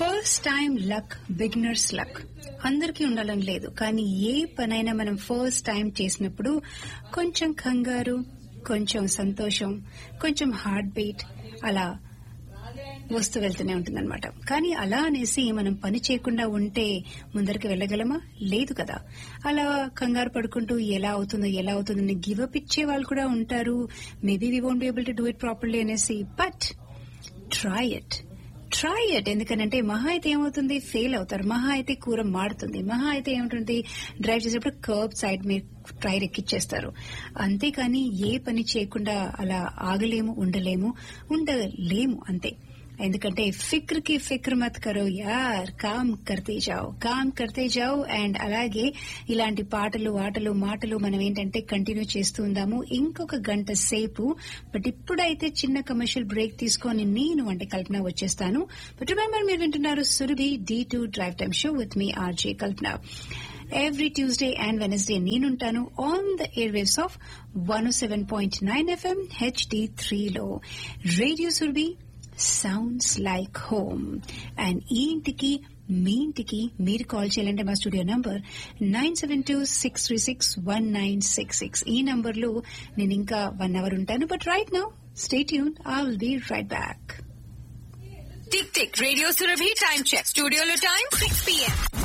first time luck beginners luck అందరికీ ఉండాలని లేదు కానీ ఏ పనైనా మనం ఫస్ట్ టైం చేసినప్పుడు కొంచెం కంగారు కొంచెం సంతోషం కొంచెం హార్ట్ బీట్ అలా వస్తూ వెళ్తూనే ఉంటుందన్నమాట కానీ అలా అనేసి మనం పని చేయకుండా ఉంటే ముందరికి వెళ్ళగలమా లేదు కదా అలా కంగారు పడుకుంటూ ఎలా అవుతుందో ఎలా అవుతుందని గివ్ అప్ ఇచ్చే వాళ్ళు కూడా ఉంటారు maybe we won't be able to do it properly అనేసి but try it try it ఎందుకనంటే మహా అయితే ఏమవుతుంది ఫెయిల్ అవుతారు మహా అయితే కూర మాడుతుంది మహా అయితే ఏముంటుంది డ్రైవ్ చేసేటప్పుడు కర్బ్ సైడ్ మీరు టైర్ ఎక్కిచ్చేస్తారు అంతేకాని ఏ పని చేయకుండా అలా ఆగలేము ఉండలేము ఉండలేము అంతే ఎందుకంటే ఫిక్ర్ కి ఫిక్ర్ మత్ కరో యార్ కామ్ కర్తే జాओ కామ్ కర్తే జాओ అండ్ అలాగే ఇలాంటి పాటలు ఆటలు మాటలు మనం ఏంటంటే కంటిన్యూ చేస్తూ ఉందాము ఇంకొక గంట సేపు బట్ ఇప్పుడైతే చిన్న కమర్షియల్ బ్రేక్ తీసుకొని నేను అంటే కల్పన వచ్చేస్తాను బట్ రిమెంబర్ మీరు వింటున్నారు Surabhi D two drive time show with me RJ Kalpana every Tuesday and Wednesday నేనుంటాను on the air waves of one seven point nine FM HD త్రీలో radio Surabhi sounds like home and ఈ ఇంటికి మీ ఇంటికి మీరు కాల్ చేయాలంటే మా studio number nine seven two six three six one nine six six ఈ నంబర్ లో నేను ఇంకా వన్ అవర్ ఉంటాను బట్ రైట్ నౌ స్టేట్ యూన్ I will be right back tick tick radio Surabhi time check స్టూడియోలో టైం సిక్స్ పిఎం